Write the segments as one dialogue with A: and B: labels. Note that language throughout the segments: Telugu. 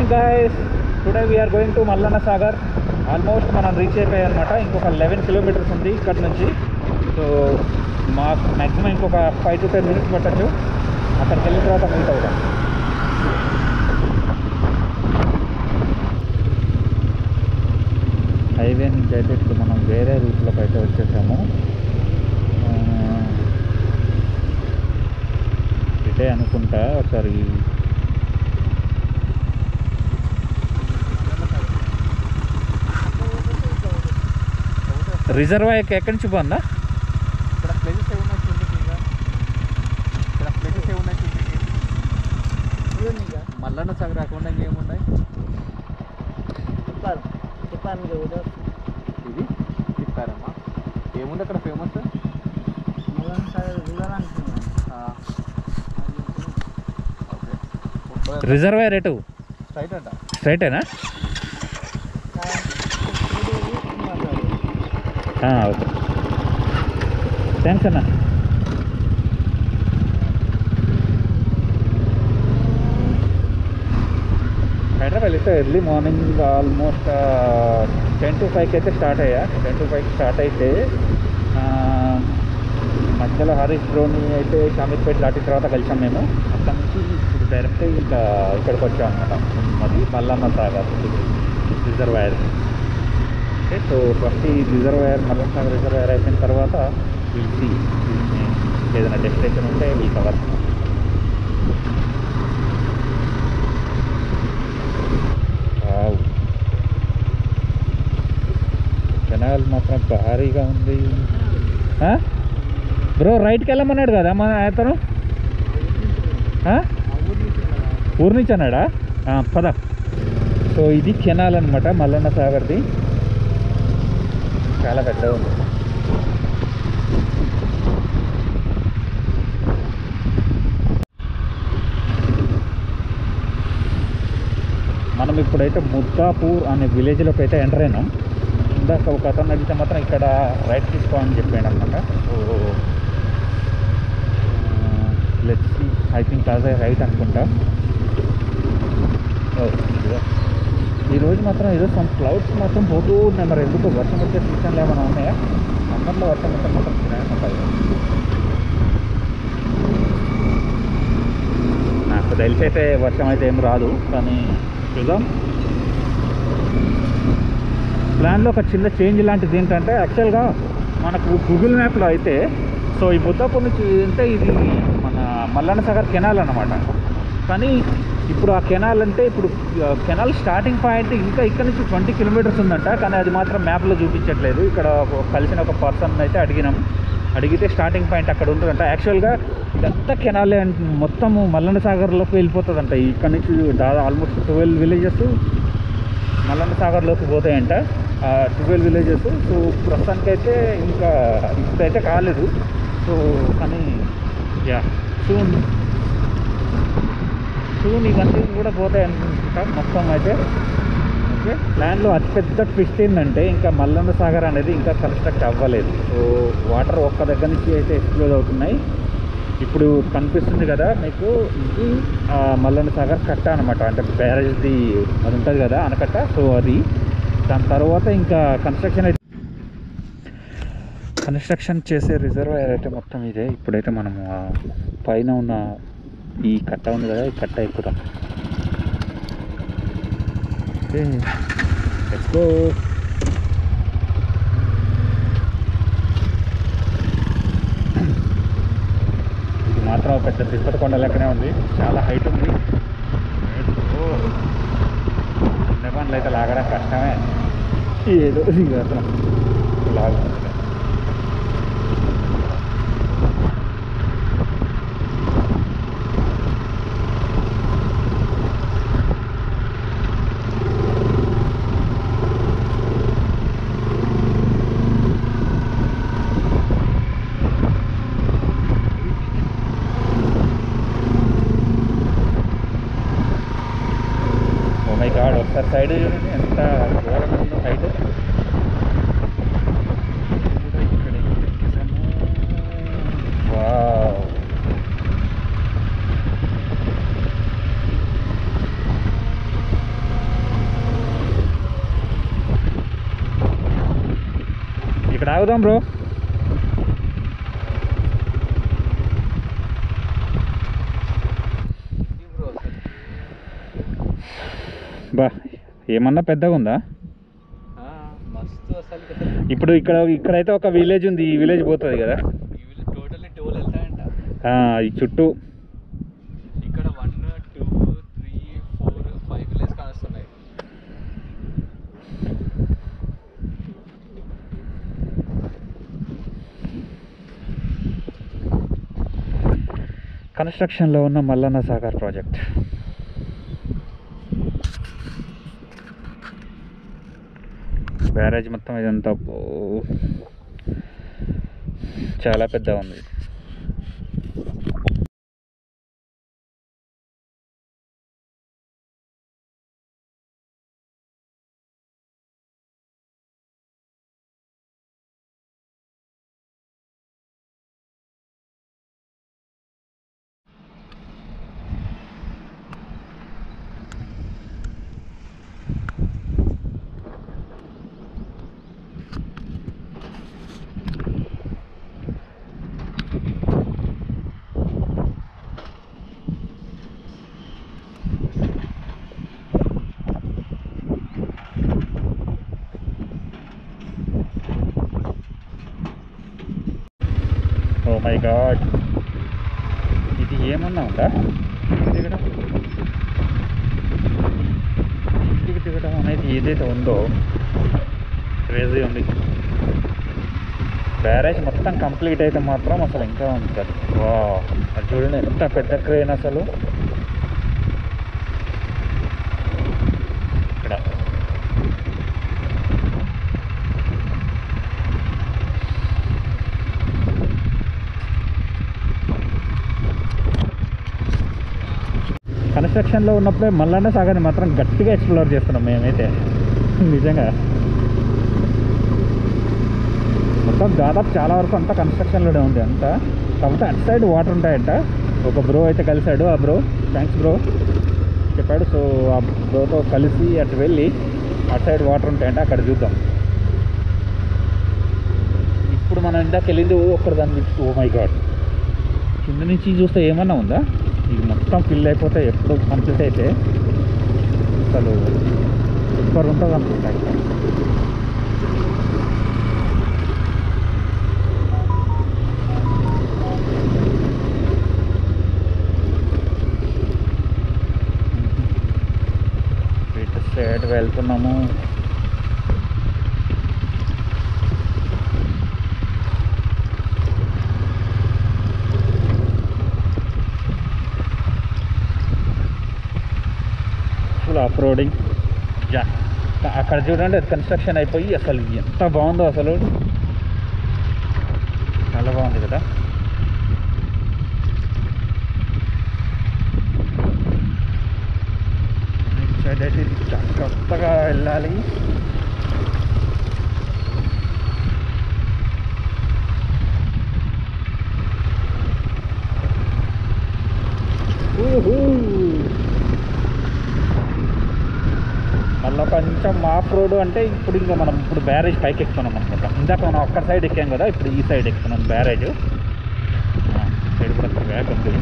A: Guys today we are going to Mallanna Sagar almost మనం రీచ్ అయిపోయాయి అనమాట ఇంకొక లెవెన్ కిలోమీటర్స్ ఉంది ఇక్కడ నుంచి సో మాకు మ్యాక్సిమం ఇంకొక ఫైవ్ టు టెన్ మినిట్స్ పట్టచ్చు అక్కడికి వెళ్ళిన తర్వాత మీట్ అవుతాం హైవే నుంచి అయితే ఇప్పుడు మనం వేరే రూట్లోకి అయితే వచ్చేసాము ఆ, ఇదే అనుకుంటా ఒకసారి రిజర్వాయర్కి ఎక్కడి నుంచి పోందా
B: ఇక్కడ ప్లేసెస్ ఏమున్నాయి చూడండి ఇంకా ఇక్కడ ప్లేసెస్ ఏమున్నాయి చూడండి మల్లన్న సాగర్ కాకుండా ఇంకేమున్నాయి
C: చెప్పాలి చెప్పాను కదా ఉదయం
B: ఇది తిప్పారమ్మా ఏముంది అక్కడ ఫేమస్
C: మళ్ళీ సరే చూడాలనుకున్నాను
B: ఓకే
A: రిజర్వాయర్ ఎటు
B: స్ట్రైట్ అంట
A: స్ట్రైటేనా ఓకే థ్యాంక్స్ అన్న హైదరాబాద్ అయితే early morning almost ten to ఫైవ్కి అయితే స్టార్ట్ అయ్యా టెన్ టు ఫైవ్కి స్టార్ట్ అయితే ఆ, మధ్యలో హరీష్ బ్రోని అయితే షామీర్పేట దాటిన తర్వాత కలిసాం మేము అక్కడ నుంచి ఇప్పుడు డైరెక్ట్ ఇంకా ఇక్కడికి వచ్చాం అనమాట మరి Mallanna Sagar reservoir okay so first ఈ రిజర్వాయర్ మల్లన్న సాగర్ రిజర్వాయర్ అయిపోయిన తర్వాత విల్ ఏదైనా డెస్టినేషన్ ఉంటే విల్ కవర్ వావ్ కెనాల్ మాత్రం భారీగా ఉంది బ్రో రైట్కి వెళ్ళమన్నాడు కదా మన అతను ఆ? ఊరు నుంచి అన్నాడా ఆ, పద సో ఇది కెనాల్ అనమాట మల్లన్న సాగర్ది చాలా పెద్దగా ఉంది మనం ఇప్పుడైతే ముద్దాపూర్ అనే విలేజ్లోకి అయితే ఎంటర్ అయినాం ఇందాక ఒక అతను అడిగితే మాత్రం ఇక్కడ రైట్ తీసుకోవాలని చెప్పాడు అనమాట సో లెట్స్ ఐ థింక్ అదే రైట్ అనుకుంటా ఓ, ఇదిగో. ఈ రోజు మాత్రం ఏదో సమ్ క్లౌడ్స్ మాత్రం పోతూ ఉన్నాయి మరి ఎందుకు వర్షం వచ్చే సూచనలు ఏమైనా ఉన్నాయా సమ్మర్లో వర్షం వస్తే మాత్రం చిరాకు ఉంటుంది నాకు తెలిసి అయితే వర్షం అయితే ఏం రాదు కానీ చూద్దాం ప్లాన్లో ఒక చిన్న చేంజ్ లాంటిది ఏంటంటే యాక్చువల్గా మనకు గూగుల్ మ్యాప్లో అయితే సో ఈ ముద్దాపూర్ నుంచి అంటే ఇది మన మల్లన్న సాగర్ కెనాల్ అన్నమాట కానీ ఇప్పుడు ఆ కెనాల్ అంటే ఇప్పుడు కెనాల్ స్టార్టింగ్ పాయింట్ ఇంకా ఇక్కడ నుంచి ట్వంటీ కిలోమీటర్స్ ఉందంట కానీ అది మాత్రం మ్యాప్లో చూపించట్లేదు ఇక్కడ ఒక- కలిసిన ఒక పర్సన్ అయితే అడిగినాం అడిగితే స్టార్టింగ్ పాయింట్ అక్కడ ఉంటుందంట యాక్చువల్గా ఇదంతా కెనాలే అంట మొత్తము మల్లన్న సాగర్లోకి వెళ్ళిపోతుందంట ఇక్కడ నుంచి దాదాపు ఆల్మోస్ట్ ట్వెల్వ్ విలేజెస్ మల్లన్న సాగర్లోకి పోతాయంట ట్వెల్వ్ విలేజెస్ సో ప్రస్తుతానికైతే ఇంకా ఇప్పుడైతే కాలేదు సో కానీ యా సూన్ సూన్ ఇవన్నీ కూడా పోతాయి అనుకుంటా మొత్తం అయితే ఓకే ప్లాన్లో అతిపెద్ద ట్విస్ట్ ఏంటంటే ఇంకా మల్లన్న సాగర్ అనేది ఇంకా కన్స్ట్రక్ట్ అవ్వలేదు సో వాటర్ ఒక్క దగ్గర నుంచి అయితే ఎక్స్ప్లోర్ అవుతున్నాయి ఇప్పుడు కనిపిస్తుంది కదా మీకు ఇది ఆ, మల్లన్న సాగర్ కట్ట అనమాట అంటే బ్యారేజ్ది అది ఉంటుంది కదా అనకట్ట సో అది దాని తర్వాత ఇంకా కన్స్ట్రక్షన్ అయితే కన్స్ట్రక్షన్ చేసే రిజర్వాయర్ అయితే మొత్తం ఇదే ఇప్పుడైతే మనము ఆ పైన ఉన్న ఈ కట్ట ఉంది కదా ఈ కట్ట ఎక్కుతాం ఓకే లెట్స్ గో ఇది మాత్రం ఒక పెద్ద తిరుపతి కొండ లెక్కనే ఉంది చాలా హైట్ ఉంది నెబాన్లు అయితే లాగడం కష్టమే ఏదో ఇది అసలు లాగుతుంది ఓ మై గాడ్ ఒకసారి సైడ్ చూడండి ఎంత ఘోరంగా ఉందో హైట్ వావ్ ఇక్కడ ఆగుదాం బ్రో బా ఏమన్నా పెద్దగా ఉందా
B: మస్తు అసలు
A: ఇప్పుడు ఇక్కడ ఇక్కడైతే ఒక విలేజ్ ఉంది ఈ విలేజ్ పోతుంది కదా
B: టోటల్లీ టోల్ వెళ్తాయంట
A: ఆ, ఈ చుట్టూ
B: ఇక్కడ one two three four five village కానొస్తున్నాయి
A: కన్స్ట్రక్షన్లో ఉన్న మల్లన్న సాగర్ ప్రాజెక్ట్ బ్యారేజ్ మొత్తం ఇదంతా ఓ- చాలా పెద్దగా ఉంది ఓ మై గాడ్ ఇది ఏమన్నా ఉందా దిగడం ఇంటికి దిగడం అనేది ఏదైతే ఉందో క్రేజీ ఉంది బ్యారేజ్ మొత్తం కంప్లీట్ అయితే మాత్రం అసలు ఇంకా ఉంటుంది వా అది చూడండి ఎంత పెద్ద క్రేన్ అసలు ఇక్కడ కన్స్ట్రక్షన్లో ఉన్నప్పుడే మల్లన్న సాగర్ని మాత్రం గట్టిగా ఎక్స్ప్లోర్ చేస్తున్నాం మేమైతే నిజంగా మొత్తం దాదాపు చాలా వరకు అంతా కన్స్ట్రక్షన్లోనే ఉంది అంతా కాకపోతే అటు సైడ్ వాటర్ ఉంటాయంట ఒక బ్రో అయితే కలిశాడు ఆ బ్రో థ్యాంక్స్ బ్రో చెప్పాడు సో ఆ బ్రోతో కలిసి అటు వెళ్ళి అటు సైడ్ వాటర్ ఉంటాయంట అక్కడ చూద్దాం ఇప్పుడు మనం ఇందాక వెళ్ళింది ఓ ఒక్కడ దాన్ని ఓ మై గాడ్ కింద నుంచి చూస్తే ఏమన్నా ఉందా ఇది మొత్తం ఫిల్ అయిపోతే ఎప్పుడు కంప్లీట్ అయితే అసలు సూపర్ ఉంటుంది అనుకుంటా ఇక్కడ. ఇటు సైడ్ వెళ్తున్నాము ఫుల్ ఆఫ్ రోడింగ్ యా అక్కడ చూడండి అది కన్స్ట్రక్షన్ అయిపోయి అసలు ఎంత బాగుందో అసలు చాలా బాగుంది కదా ఇటు సైడ్ అయితే ఇది జాగ్రత్తగా వెళ్ళాలి ఊహూ. మళ్ళీ కొంచెం ఆఫ్ రోడ్ అంటే ఇప్పుడు ఇంకా మనం ఇప్పుడు బ్యారేజ్ పైకి ఎక్కుతున్నాం అనమాట ఇందాక మనం ఒక్క సైడ్ ఎక్కాం కదా ఇప్పుడు ఈ సైడ్ ఎక్కుతున్నాం బ్యారేజ్ సైడ్ కూడా బ్యాక్ ఉంది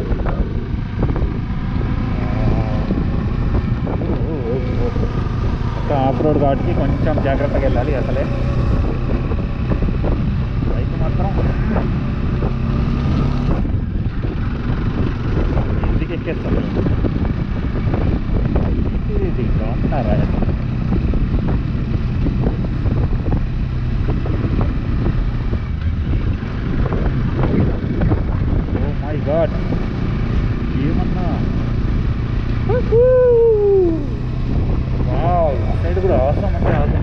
A: మొత్తం ఆఫ్ రోడ్ కాబట్టి కొంచెం జాగ్రత్తగా వెళ్ళాలి అసలే బైక్ మాత్రం ఈజీగా ఎక్కేస్తాం ఇది బాగున్నారా ఓ మై గాడ్ ఏమన్నా వావ్ ఆ సైడ్ కూడా అవసరం అంటే అవసరం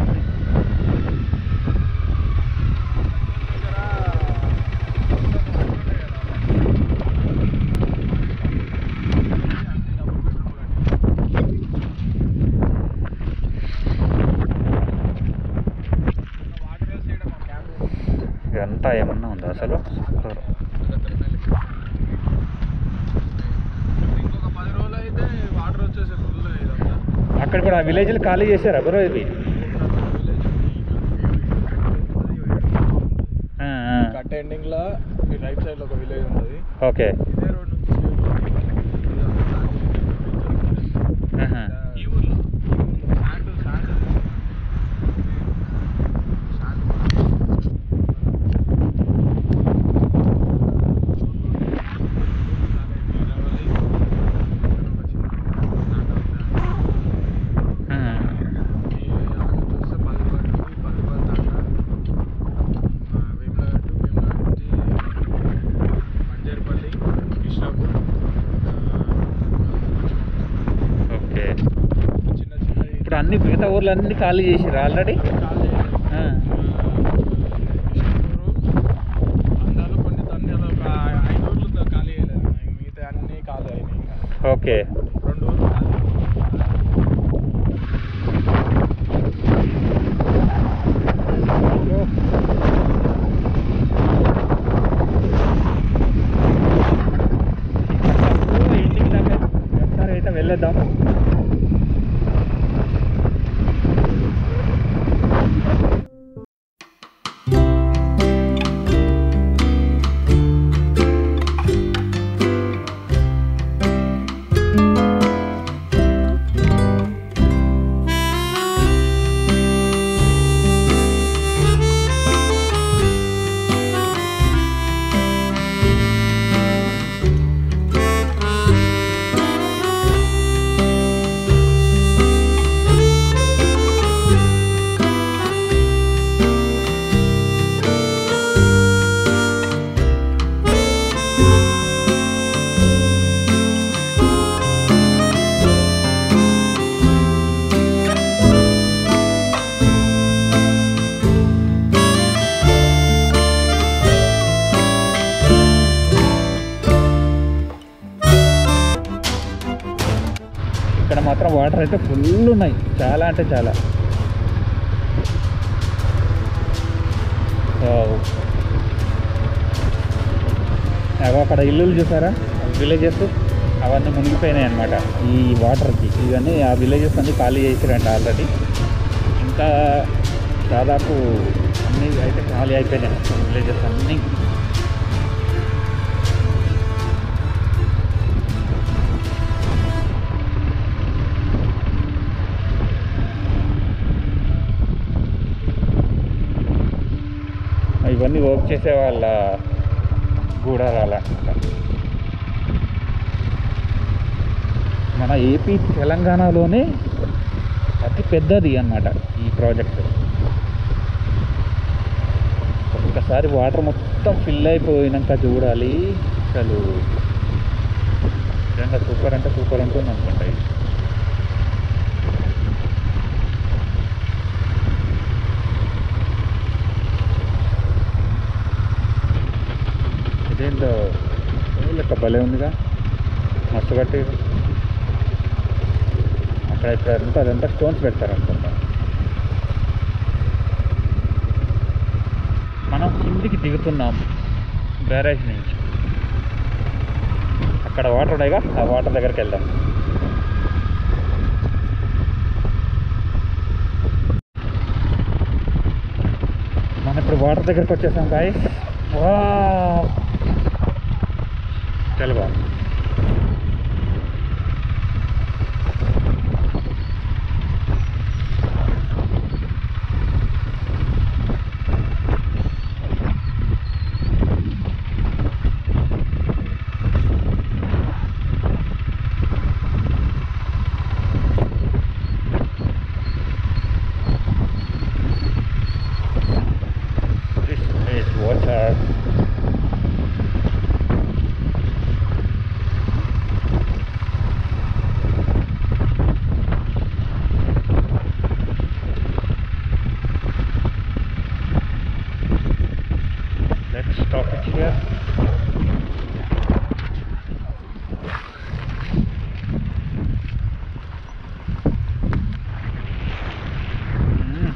A: ఇదంతా ఏమన్నా ఉందా అసలు సూపర్
B: ఇంకొక పది రోజులు అయితే వాటర్ వచ్చేసి ఫుల్ ఇదంతా
A: అక్కడ కూడా ఆ విలేజ్లు ఖాళీ చేశారా బ్రో ఇది
B: అంటే ఎండింగ్ లో ఈ రైట్ సైడ్ లో ఒక విలేజ్ ఉంటుంది
A: ఓకే
B: ఇదే రోడ్ నుంచి straight పోయి ఇదంతా దాటి
A: ఆహా.
B: ఈ ఊర్లో శాండ్ శాండ్ శాండ్
A: ఆ.
B: మంజర్పల్లి కృష్ణాపూర్
A: ఓకే
B: చిన్న చిన్న
A: ఇప్పుడు అన్ని మిగతా ఊర్లు అన్ని ఖాళీ చేసిర్రు ఆల్రెడీ ఆ.
B: అందాలు కొన్ని తండ్రులు ఒక ఐదు ఊర్లు ఖాళీ చేయలేదు మిగతా అన్ని ఖాళీ అయినాయి ఇంకా.
A: ఓకే
B: రెండు ఊర్లు ఖాళీ
A: ఇంటికి దాకా ఒకసారి అయితే వెళ్ళేద్దాం ఇక్కడ మాత్రం వాటర్ అయితే ఫుల్ ఉన్నాయి చాలా అంటే చాలా వావ్. అగో అక్కడ ఇల్లులు చూసారా విలేజెస్ అవన్నీ మునిగిపోయినాయి అనమాట ఈ వాటర్కి ఇవన్నీ ఆ విలేజెస్ అన్నీ ఖాళీ చేసిరంట ఆల్రెడీ ఇంకా దాదాపు అన్నీ అయితే ఖాళీ అయిపోయినాయి విలేజెస్ అన్నీ ఇవన్నీ వర్క్ చేసే వాళ్ళ గూడారాలు అనమాట మన ఏపీ తెలంగాణలోనే అతి పెద్దది అన్నమాట ఈ ప్రాజెక్ట్ ఒకసారి వాటర్ మొత్తం ఫిల్ అయిపోయినాక చూడాలి అసలు నిజంగా సూపర్ అంటే సూపర్ ఉంటుంది అనుకుంటా ఇది ఇదేంటో ఏ లెక్క భలే ఉందిగా మస్తు కట్టి అక్కడ ఇక్కడ అంతా అదంతా స్టోన్స్ పెడతారు అనుకుంటా మనం కిందికి దిగుతున్నాం బ్యారేజ్ నుంచి అక్కడ వాటర్ ఉన్నాయిగా ఆ వాటర్ దగ్గరికి వెళ్దాం మనం ఇప్పుడు వాటర్ దగ్గరికి వచ్చేసాం కాయ్ వా చాలా బాగుంది This is water. Let's stop it here. Mm.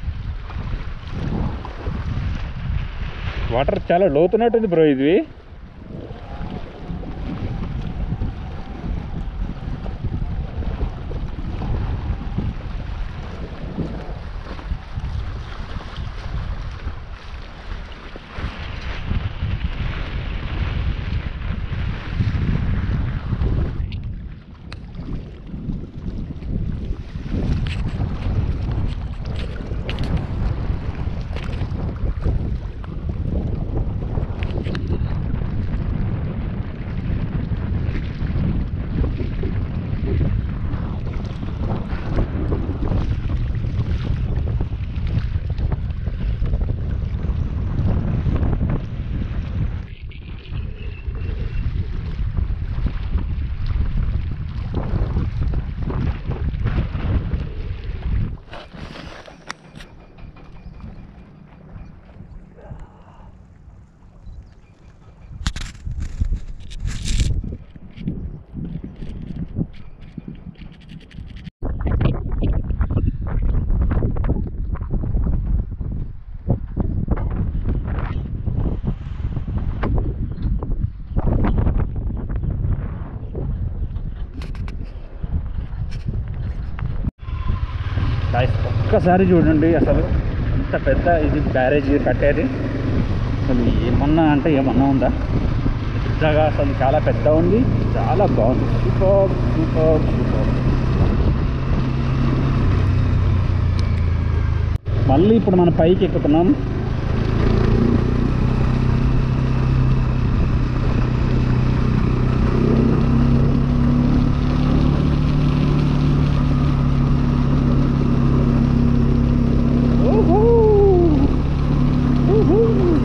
A: Water చాలా లోతున్నట్టుంది బ్రో ఇది గాయస్ ఒక్కసారి చూడండి అసలు ఎంత పెద్ద ఇది బ్యారేజ్ కట్టేది అసలు ఏమన్నా అంటే ఏమన్నా ఉందా పెద్దగా అసలు చాలా పెద్ద ఉంది చాలా బాగుంది సూపర్ సూపర్ సూపర్ మళ్ళీ ఇప్పుడు మనం పైకి ఎక్కుతున్నాం ఊహూ! ఊహూ!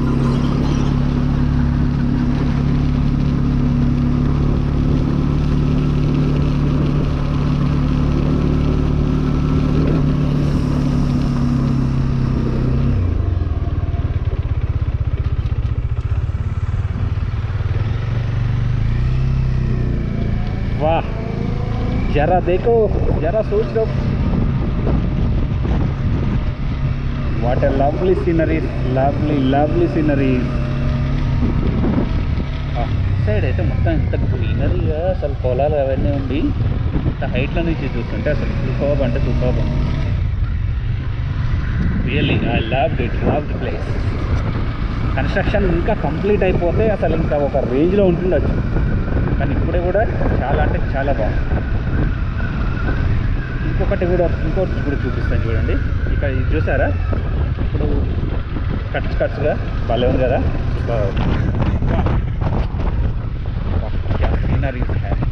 A: वाह जरा देखो जरा सोच लो what a lovely sceneries lovely lovely sceneries side అయితే మొత్తం ఇంత గ్రీనరీగా అసలు పొలాలు అవన్నీ ఉండి ఇంత హైట్లో నుంచి చూస్తుంటే అసలు సూపర్బ్ అంటే superb really I love it love the place construction ఇంకా కంప్లీట్ అయిపోతే అసలు ఇంకా ఒక రేంజ్లో ఉంటుండొచ్చు కానీ ఇప్పుడే కూడా చాలా అంటే చాలా బాగుంది ఇంకొకటి కూడా ఇంకోటి కూడా చూపిస్తాను చూడండి ఇక్కడ ఇది చూసారా ఇప్పుడు కట్స్ కట్స్గా భలే ఉంది కదా సీనరీస్